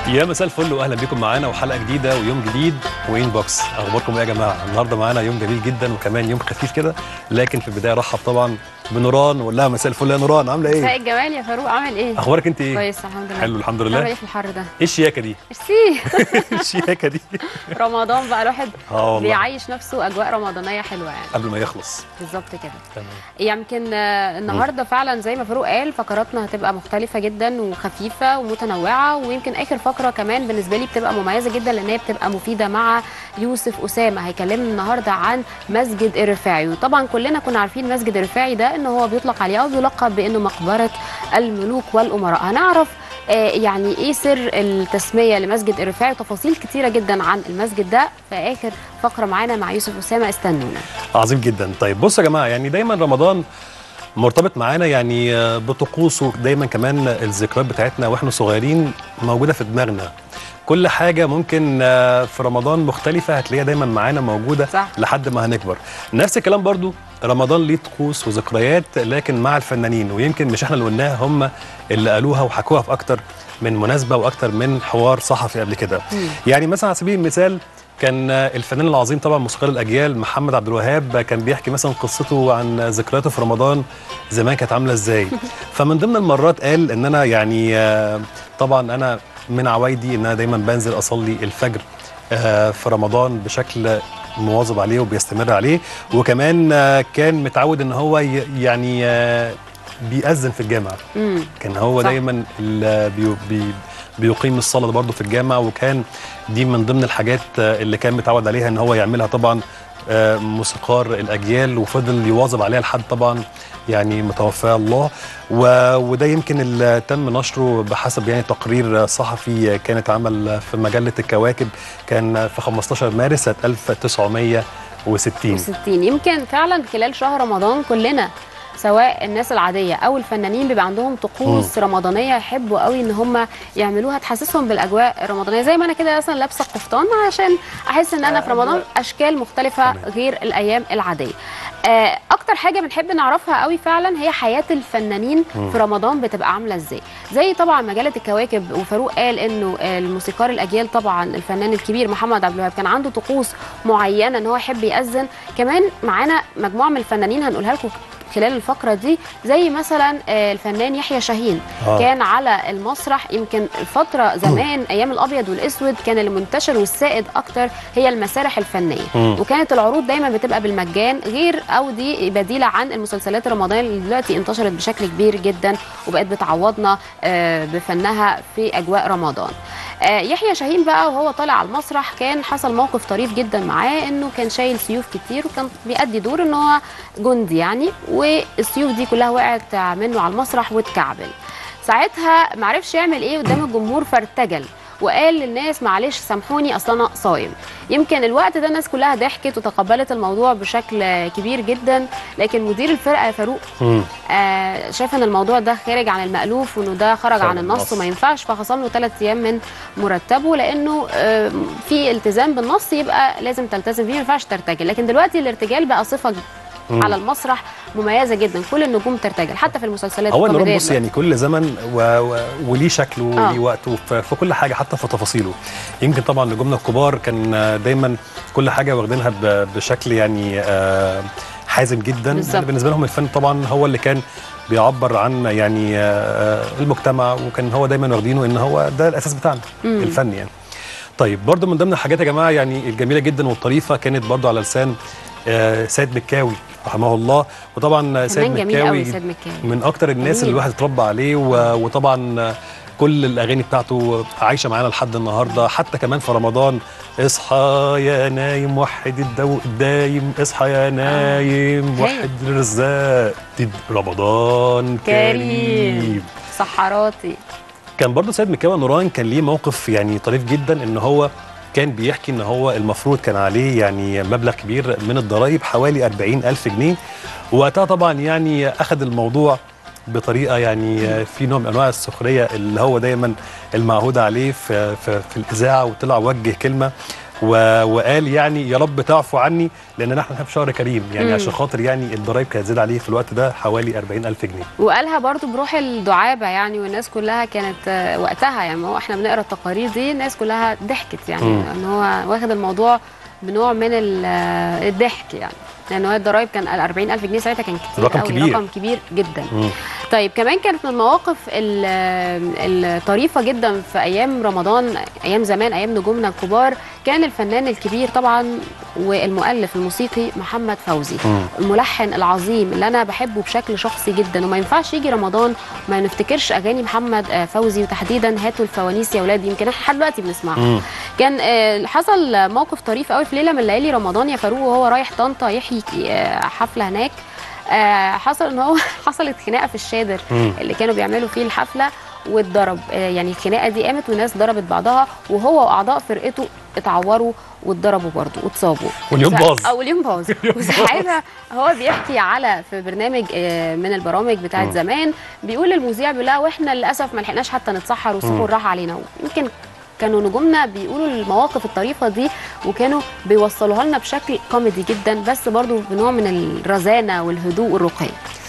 يا مساء الفل واهلا بكم معانا وحلقه جديده ويوم جديد وين بوكس اخباركم ايه يا جماعه النهارده معانا يوم جميل جدا وكمان يوم خفيف كده لكن في البدايه رحب طبعا بنوران ولا لها مساء الفل يا نوران عامله مساء ايه الجمال يا فاروق عامل ايه؟ اخبارك انت ايه كويس الحمد لله حلو الحمد عامل لله ايه في الحر ده؟ ايه الشياكه دي ميرسي الشياكه دي رمضان بقى الواحد اه والله بيعيش نفسه اجواء رمضانيه حلوه يعني قبل ما يخلص بالظبط كده تمام يمكن آه، النهارده فعلا زي ما فاروق قال فقراتنا هتبقى مختلفه جدا وخفيفه ومتنوعه ويمكن اخر فقره كمان بالنسبه لي بتبقى مميزه جدا لان هي بتبقى مفيده مع يوسف اسامه هيكلمنا النهارده عن مسجد الرفاعي وطبعا كلنا كنا عارفين مسجد الرفاعي ده ان هو بيطلق عليه او بيلقب بانه مقبره الملوك والامراء هنعرف آه، يعني ايه سر التسميه لمسجد الرفاعي وتفاصيل كتيره جدا عن المسجد ده في اخر فقره معانا مع يوسف اسامه استنونا عظيم جدا طيب بصوا يا جماعه يعني دايما رمضان مرتبط معانا يعني آه، بطقوسه دايما كمان الذكريات بتاعتنا واحنا صغيرين موجوده في دماغنا كل حاجه ممكن آه، في رمضان مختلفه هتلاقيها دايما معانا موجوده صح. لحد ما هنكبر نفس الكلام برضو رمضان ليه طقوس وذكريات لكن مع الفنانين ويمكن مش احنا اللي قلناها هم اللي قالوها وحكوها في اكتر من مناسبه واكتر من حوار صحفي قبل كده يعني مثلا على سبيل المثال كان الفنان العظيم طبعا موسيقار الاجيال محمد عبد الوهاب كان بيحكي مثلا قصته عن ذكرياته في رمضان زمان كانت عامله ازاي فمن ضمن المرات قال ان انا يعني آه، طبعا انا من عوايدي ان انا دايما بنزل اصلي الفجر آه، في رمضان بشكل مواظب عليه وبيستمر عليه وكمان آه، كان متعود ان هو ي- يعني آه، بيأذن في الجامع امم كان هو صح. دايما ال- بي بي بيقيم الصلاه برضه في الجامع وكان دي من ضمن الحاجات آه، اللي كان متعود عليها ان هو يعملها طبعا آه، موسيقار الاجيال وفضل يواظب عليها لحد طبعا يعني متوفاه الله و- وده يمكن اللي تم نشره بحسب يعني تقرير صحفي كان اتعمل في مجله الكواكب كان في 15 مارس سنه 1960 و60 يمكن فعلا خلال شهر رمضان كلنا سواء الناس العاديه او الفنانين بيبقى عندهم طقوس رمضانيه يحبوا قوي ان هم يعملوها تحسسهم بالاجواء الرمضانيه زي ما انا كده مثلا لابسه قفطان عشان احس ان انا في رمضان اشكال مختلفه تمام. غير الايام العاديه آه، اكتر حاجه بنحب نعرفها قوي فعلا هي حياه الفنانين في رمضان بتبقى عامله ازاي زي طبعا مجله الكواكب وفاروق قال انه آه، الموسيقار الاجيال طبعا الفنان الكبير محمد عبد الوهاب كان عنده طقوس معينه ان هو يحب يأذن كمان معانا مجموعه من الفنانين هنقولها لكم خلال الفقره دي زي مثلا آه، الفنان يحيى شاهين آه. كان على المسرح يمكن الفتره زمان ايام الابيض والاسود كان المنتشر والسائد اكتر هي المسارح الفنيه مم. وكانت العروض دايما بتبقى بالمجان غير او دي بديله عن المسلسلات الرمضانيه اللي دلوقتي انتشرت بشكل كبير جدا وبقت بتعوضنا آه، بفنها في اجواء رمضان آه، يحيى شاهين بقى وهو طالع على المسرح كان حصل موقف طريف جدا معاه انه كان شايل سيوف كتير وكان بيأدي دور ان هو جندي يعني والسيوف دي كلها وقعت منه على المسرح واتكعبل ساعتها معرفش يعمل ايه قدام الجمهور فارتجل وقال للناس معلش سامحوني اصل انا صايم يمكن الوقت ده الناس كلها ضحكت وتقبلت الموضوع بشكل كبير جدا لكن مدير الفرقه يا فاروق مم. آه شايف ان الموضوع ده خارج عن المألوف وانه ده خرج خرج عن النص النص. وما ينفعش فخصم له ثلاث ايام من مرتبه لانه آه في التزام بالنص يبقى لازم تلتزم بيه ما ينفعش ترتجل لكن دلوقتي الارتجال بقى صفه مم. على المسرح مميزه جدا كل النجوم ترتجل حتى في المسلسلات هو النوران الكوميدية بص يعني كل زمن و... و... وليه شكله آه. وليه وقته في... في كل حاجه حتى في تفاصيله يمكن طبعا نجومنا الكبار كان آه، دايما كل حاجه واخدينها ب... بشكل يعني آه، حازم جدا بالظبط. يعني بالنسبه لهم الفن طبعا هو اللي كان بيعبر عن يعني آه، المجتمع وكان هو دايما واخدينه ان هو ده الاساس بتاعنا مم. الفن يعني طيب برضو من ضمن الحاجات يا جماعه يعني الجميله جدا والطريفه كانت برضو على لسان آه، سيد مكاوي رحمه الله وطبعا سيد فنان جميل مكاوي قوي سيد مكاوي من اكتر الناس جميل. اللي الواحد اتربى عليه و... وطبعا كل الاغاني بتاعته عايشه معانا لحد النهارده حتى كمان في رمضان اصحى يا نايم وحد الدو الدايم اصحى يا نايم هي. وحد الرزاق تد- رمضان كريم, كريم. سحراتي كان برضه سيد مكاوي نوران كان ليه موقف يعني طريف جدا ان هو كان بيحكي ان هو المفروض كان عليه يعني مبلغ كبير من الضرائب حوالي 40 ألف جنيه وقتها طبعا يعني اخذ الموضوع بطريقه يعني في نوع من انواع السخريه اللي هو دايما المعهود عليه في في, في الاذاعه وطلع وجه كلمه و... وقال يعني يا رب تعفو عني لان احنا في شهر كريم يعني مم. عشان خاطر يعني الضرايب كانت زاد عليه في الوقت ده حوالي 40000 جنيه وقالها برضو بروح الدعابه يعني والناس كلها كانت آه، وقتها يعني ما هو احنا بنقرا التقارير دي الناس كلها ضحكت يعني مم. ان هو واخد الموضوع بنوع من ال- آه، الضحك يعني لان هو الضرايب كان 40000 جنيه ساعتها كان كتير رقم قوي كبير. رقم كبير جدا مم. طيب كمان كانت من المواقف ال- الطريفه جدا في ايام رمضان ايام زمان ايام نجومنا الكبار كان الفنان الكبير طبعا والمؤلف الموسيقي محمد فوزي مم. الملحن العظيم اللي انا بحبه بشكل شخصي جدا وما ينفعش يجي رمضان ما نفتكرش اغاني محمد آه، فوزي وتحديدا هاتوا الفوانيس يا اولاد يمكن احنا لحد دلوقتي بنسمعها مم. كان آه، حصل موقف طريف قوي في ليله من ليالي رمضان يا فاروق وهو رايح طنطا يحيي آه، حفله هناك آه، حصل ان هو حصلت خناقه في الشادر مم. اللي كانوا بيعملوا فيه الحفله واتضرب آه، يعني الخناقه دي قامت والناس ضربت بعضها وهو واعضاء فرقته اتعوروا واتضربوا برضه واتصابوا واليوم ف- باظ. اه واليوم باظ وساعتها هو بيحكي على في برنامج آه، من البرامج بتاعت مم. زمان بيقول للمذيع بيقول لها واحنا للاسف ما لحقناش حتى نتسحر مم. والسحور راح علينا يمكن كانوا نجومنا بيقولوا المواقف الطريفه دي وكانوا بيوصلوها لنا بشكل كوميدي جدا بس برضو بنوع من الرزانه والهدوء والرقي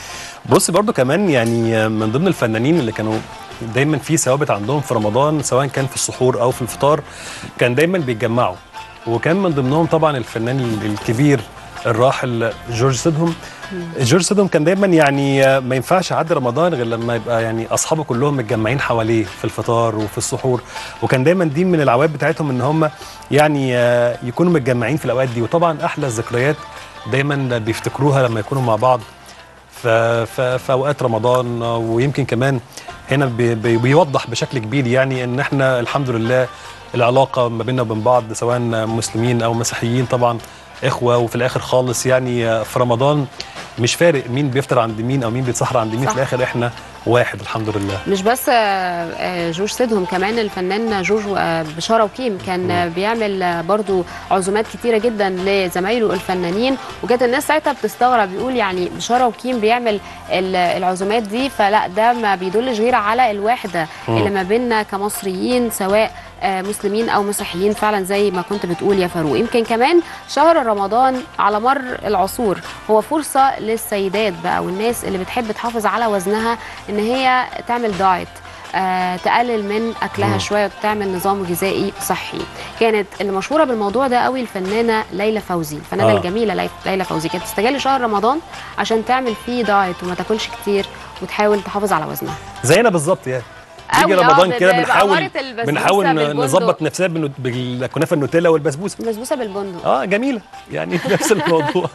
بص برضو كمان يعني من ضمن الفنانين اللي كانوا دايما في ثوابت عندهم في رمضان سواء كان في السحور او في الفطار كان دايما بيتجمعوا وكان من ضمنهم طبعا الفنان الكبير الراحل جورج سيدهم جورج سيدهم كان دايما يعني ما ينفعش يعدي رمضان غير لما يبقى يعني اصحابه كلهم متجمعين حواليه في الفطار وفي السحور وكان دايما دي من العوائد بتاعتهم ان هم يعني آه، يكونوا متجمعين في الاوقات دي وطبعا احلى الذكريات دايما بيفتكروها لما يكونوا مع بعض ف- ف- في اوقات رمضان ويمكن كمان هنا بي- بي- بيوضح بشكل كبير يعني ان احنا الحمد لله العلاقه ما بيننا وبين بعض سواء مسلمين او مسيحيين طبعا اخوه وفي الاخر خالص يعني في رمضان مش فارق مين بيفطر عند مين او مين بيتسحر عند مين صح. في الاخر احنا واحد الحمد لله مش بس آه، آه، جورج سيدهم كمان الفنان جورج آه، بشاره وكيم كان آه، بيعمل آه، برضو عزومات كتيره جدا لزمايله الفنانين وكانت الناس ساعتها بتستغرب يقول يعني بشاره وكيم بيعمل ال- العزومات دي فلا ده ما بيدلش غير على الوحده مم. اللي ما بيننا كمصريين سواء آه، مسلمين او مسيحيين فعلا زي ما كنت بتقول يا فاروق يمكن كمان شهر رمضان على مر العصور هو فرصه للسيدات بقى والناس اللي بتحب تحافظ على وزنها ان هي تعمل دايت آه، تقلل من اكلها مم. شويه وتعمل نظام غذائي صحي كانت اللي مشهوره بالموضوع ده قوي الفنانه ليلى فوزي الفنانه آه. آه. الجميله لي- ليلى فوزي كانت تستغل شهر رمضان عشان تعمل فيه دايت وما تاكلش كتير وتحاول تحافظ على وزنها زينا بالظبط يعني أوي، يجي آه، رمضان ب- كده ب- بنحاول بأمارة البسبوسة بنحاول بالبندق. نظبط نفسنا بالنو- بالكنافه النوتيلا والبسبوسه البسبوسه بالبندق اه جميله يعني نفس الموضوع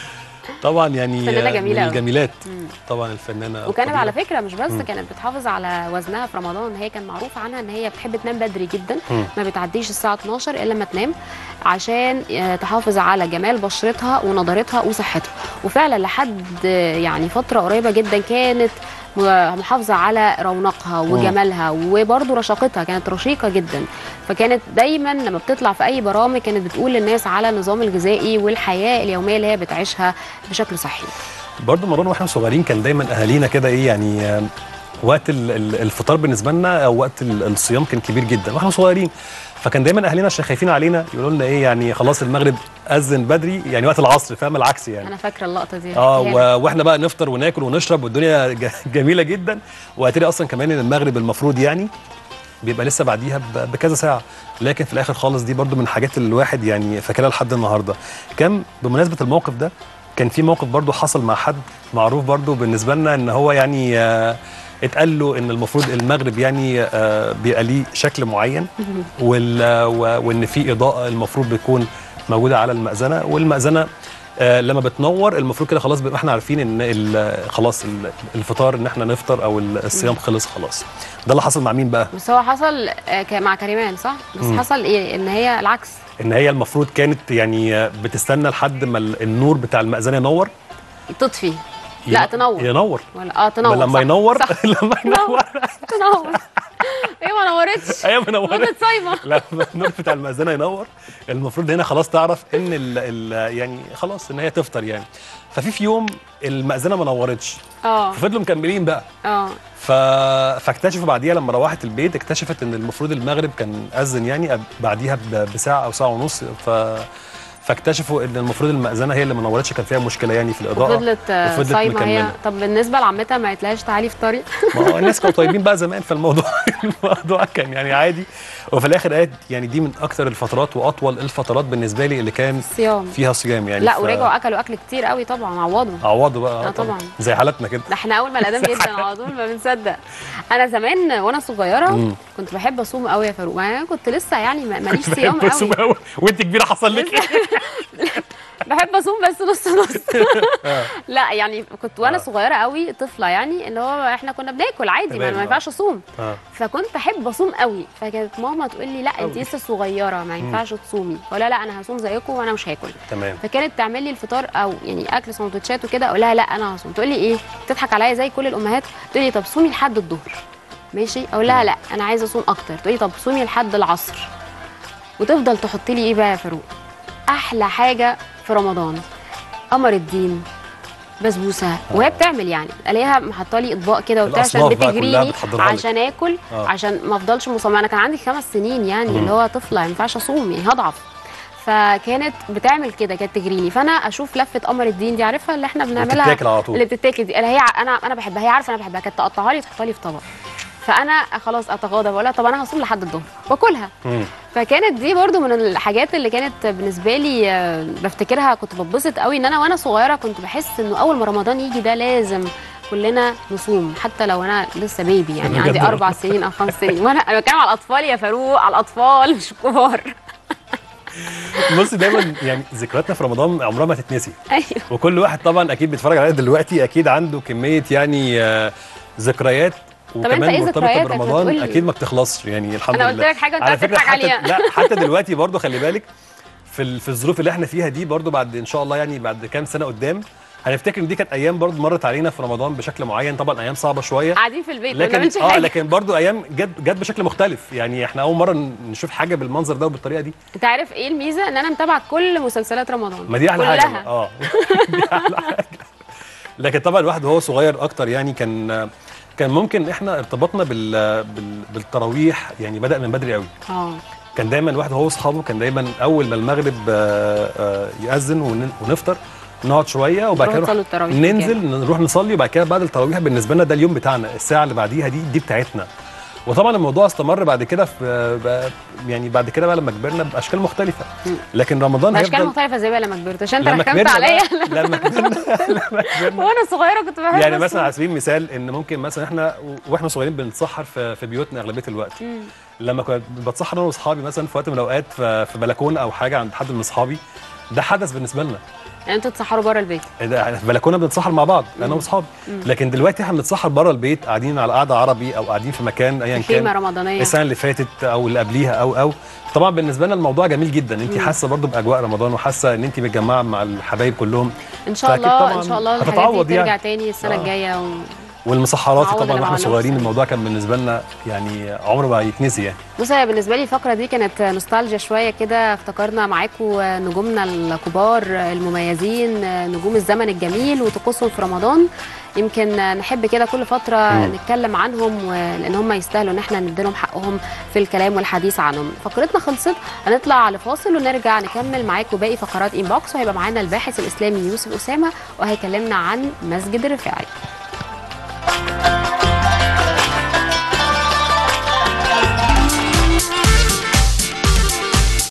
طبعا يعني فنانة آه، جميلة من أوي. الجميلات مم. طبعا الفنانه وكانت القديرة. على فكره مش بس مم. كانت بتحافظ على وزنها في رمضان هي كان معروف عنها ان هي بتحب تنام بدري جدا مم. ما بتعديش الساعه 12 الا لما تنام عشان آه، تحافظ على جمال بشرتها ونضارتها وصحتها وفعلا لحد آه، يعني فتره قريبه جدا كانت م- محافظه على رونقها وجمالها وبرضه رشاقتها كانت رشيقه جدا فكانت دايما لما بتطلع في اي برامج كانت بتقول للناس على النظام الغذائي والحياه اليوميه اللي هي بتعيشها بشكل صحي برضه مروان واحنا صغيرين كان دايما اهالينا كده ايه يعني آه، وقت ال- ال- الفطار بالنسبه لنا او وقت ال- الصيام كان كبير جدا واحنا صغيرين فكان دايما اهالينا عشان خايفين علينا يقولوا لنا ايه يعني خلاص المغرب اذن بدري يعني وقت العصر فاهم العكس يعني انا فاكره اللقطه دي اه احكيها لك. و- واحنا بقى نفطر وناكل ونشرب والدنيا ج- جميله جدا واتري اصلا كمان ان المغرب المفروض يعني بيبقى لسه بعديها ب- بكذا ساعه لكن في الاخر خالص دي برضو من الحاجات اللي الواحد يعني فاكرها لحد النهارده كان بمناسبه الموقف ده كان في موقف برضو حصل مع حد معروف برضو بالنسبه لنا ان هو يعني آه اتقال له ان المفروض المغرب يعني آه بيبقى ليه شكل معين وال- و- وان في اضاءه المفروض بتكون موجوده على المأذنه والمأذنه آه لما بتنور المفروض كده خلاص بيبقى احنا عارفين ان ال- خلاص ال- الفطار ان احنا نفطر او ال- الصيام خلص خلاص ده اللي حصل مع مين بقى بس هو حصل آه، ك- مع كريمان صح بس مم. حصل ايه ان هي العكس ان هي المفروض كانت يعني آه، بتستنى لحد ما ال- النور بتاع المأذنه ينور تطفي لا ين- تنور ينور ولا اه تنور لما صح. ينور صح لما ينور تنور هي ما نورتش هي منوره فضلت صايمه لما النور بتاع المأذنة ينور المفروض هنا خلاص تعرف ان ال ال يعني خلاص ان هي تفطر يعني ففي في يوم المأذنة ما نورتش اه ففضلوا مكملين بقى اه ف... فاكتشفوا بعديها لما روحت البيت اكتشفت ان المفروض المغرب كان اذن يعني أب- بعديها ب- بساعه او ساعه ونص ف فاكتشفوا ان المفروض المأذنه هي اللي ما نورتش كان فيها مشكله يعني في الاضاءه وفضلت آه، وفضلت صايمه هي مكملة. طب بالنسبه لعمتها ما قالتلهاش تعالي افطري ما هو الناس كانوا طيبين بقى زمان فالموضوع الموضوع كان يعني عادي وفي الاخر قالت يعني دي من اكثر الفترات واطول الفترات بالنسبه لي اللي كان صيام فيها صيام يعني لا ف- ورجعوا اكلوا اكل كتير قوي طبعا عوضوا عوضوا بقى آه طبعاً. زي حالتنا كده ده احنا اول ما الاذان بيبدا على طول ما بنصدق انا زمان وانا صغيره مم. كنت بحب اصوم قوي يا فاروق ما انا كنت لسه يعني ما- ماليش صيام بحب أصوم قوي قوي وانت كبيره حصل لك ايه؟ بحب اصوم بس نص نص آه. لا يعني كنت وانا آه. صغيره قوي طفله يعني اللي هو احنا كنا بناكل عادي ما, تمام، ما آه. ينفعش اصوم آه. فكنت احب اصوم قوي فكانت ماما تقول لي لا انت قوي. لسه صغيره ما ينفعش تصومي اقول لها لا انا هصوم زيكم وانا مش هاكل تمام فكانت تعمل لي الفطار او يعني اكل سندوتشات وكده اقول لها لا انا هصوم تقول لي ايه تضحك عليا زي كل الامهات تقول لي طب صومي لحد الظهر ماشي اقول لها لا انا عايزه اصوم اكتر تقول لي طب صومي لحد العصر وتفضل تحط لي ايه بقى يا فاروق احلى حاجه في رمضان قمر الدين بسبوسه وهي بتعمل يعني الاقيها محطه لي اطباق كده وبتاع عشان الأصناف بقى كلها بتجريني بتحضرها لك. عشان اكل آه. عشان ما افضلش مصممه انا كان عندي خمس سنين يعني اللي هو طفله ما ينفعش اصوم يعني هضعف فكانت بتعمل كده كانت تجريني فانا اشوف لفه قمر الدين دي عارفها اللي احنا بنعملها بتتاكل على طول اللي بتتاكل دي انا هي انا انا بحبها هي عارفه انا بحبها كانت تقطعها لي وتحطها لي في طبق فانا خلاص اتغاضى بقول لها طب انا هصوم لحد الظهر واكلها مم. فكانت دي برضو من الحاجات اللي كانت بالنسبه لي آه، بفتكرها كنت بتبسط قوي ان انا وانا صغيره كنت بحس انه اول ما رمضان يجي ده لازم كلنا نصوم حتى لو انا لسه بيبي يعني بجد عندي والله. اربع سنين او خمس سنين وانا انا بتكلم على الاطفال يا فاروق على الاطفال مش كبار بصي دايما يعني ذكرياتنا في رمضان عمرها ما تتنسي ايوه وكل واحد طبعا اكيد بيتفرج علينا دلوقتي اكيد عنده كميه يعني آه، ذكريات أنت وكمان إيه مرتبطه ذكرياتك؟ ما برمضان تقولي. اكيد ما بتخلصش يعني الحمد انا لله قلت لك حاجه على وانت فكره بتضحك حتى عليها لا حتى دلوقتي برضو خلي بالك في ال- في الظروف اللي احنا فيها دي برضو بعد ان شاء الله يعني بعد كام سنه قدام هنفتكر ان دي كانت ايام برضو مرت علينا في رمضان بشكل معين طبعا ايام صعبه شويه قاعدين في البيت ما لكن بنعملش اه حاجه لكن برضو ايام جت جت بشكل مختلف يعني احنا اول مره نشوف حاجه بالمنظر ده وبالطريقه دي انت عارف ايه الميزه ان انا متابعه كل مسلسلات رمضان ما دي احلى كلها. حاجه اه دي احلى حاجه لكن طبعا الواحد وهو صغير اكتر يعني كان كان ممكن احنا ارتباطنا بال... بال... بالتراويح يعني بدا من بدري قوي اه كان دايما الواحد وهو واصحابه كان دايما اول ما المغرب آه، آه، ياذن ون- ونفطر نقعد شويه وبعد كده نروح نروح تصلوا التراويح ننزل نروح نصلي وبعد كده بعد التراويح بالنسبه لنا ده اليوم بتاعنا الساعه اللي بعديها دي دي بتاعتنا وطبعا الموضوع استمر بعد كده في بقى- يعني بعد كده بقى لما كبرنا باشكال مختلفه لكن رمضان باشكال هيفضل مختلفه زي بقى لما كبرت عشان انت لما حكمت كبرنا عليا بقى- لما كبرنا لما كبرنا وانا صغيره كنت بحب يعني أصوم. مثلا على سبيل المثال ان ممكن مثلا احنا واحنا صغيرين بنتسحر في في بيوتنا اغلبيه الوقت مم. لما كنت بتسحر انا واصحابي مثلا في وقت من الاوقات في في بلكونه او حاجه عند حد من اصحابي ده حدث بالنسبه لنا يعني انتوا تسحروا بره البيت ده احنا في بلكونه بنتسحر مع بعض انا مم. واصحابي مم. لكن دلوقتي احنا بنتسحر بره البيت قاعدين على قعده عربي او قاعدين في مكان ايا خيمه كان رمضانيه السنه اللي فاتت او اللي قبليها او او طبعا بالنسبه لنا الموضوع جميل جدا انت مم. حاسه برضو باجواء رمضان وحاسه ان انت متجمعه مع الحبايب كلهم ان شاء فأكيد الله طبعاً ان شاء الله الحاجات هتتعوض دي ترجع يعني. تاني السنه آه. الجايه و... والمسحرات نعوض طبعا اللي واحنا عملناه صغيرين السنة. الموضوع كان بالنسبه لنا يعني عمره ما يتنسي يعني بص هي بالنسبه لي الفقره دي كانت نوستالجيا شويه كده افتكرنا معاكم نجومنا الكبار المميزين نجوم الزمن الجميل وطقوسهم في رمضان يمكن نحب كده كل فتره مم. نتكلم عنهم لان هم يستاهلوا ان احنا نديلهم حقهم في الكلام والحديث عنهم فقرتنا خلصت هنطلع لفاصل ونرجع نكمل معاكم باقي فقرات انبوكس وهيبقى معانا الباحث الاسلامي يوسف اسامه وهيكلمنا عن مسجد الرفاعي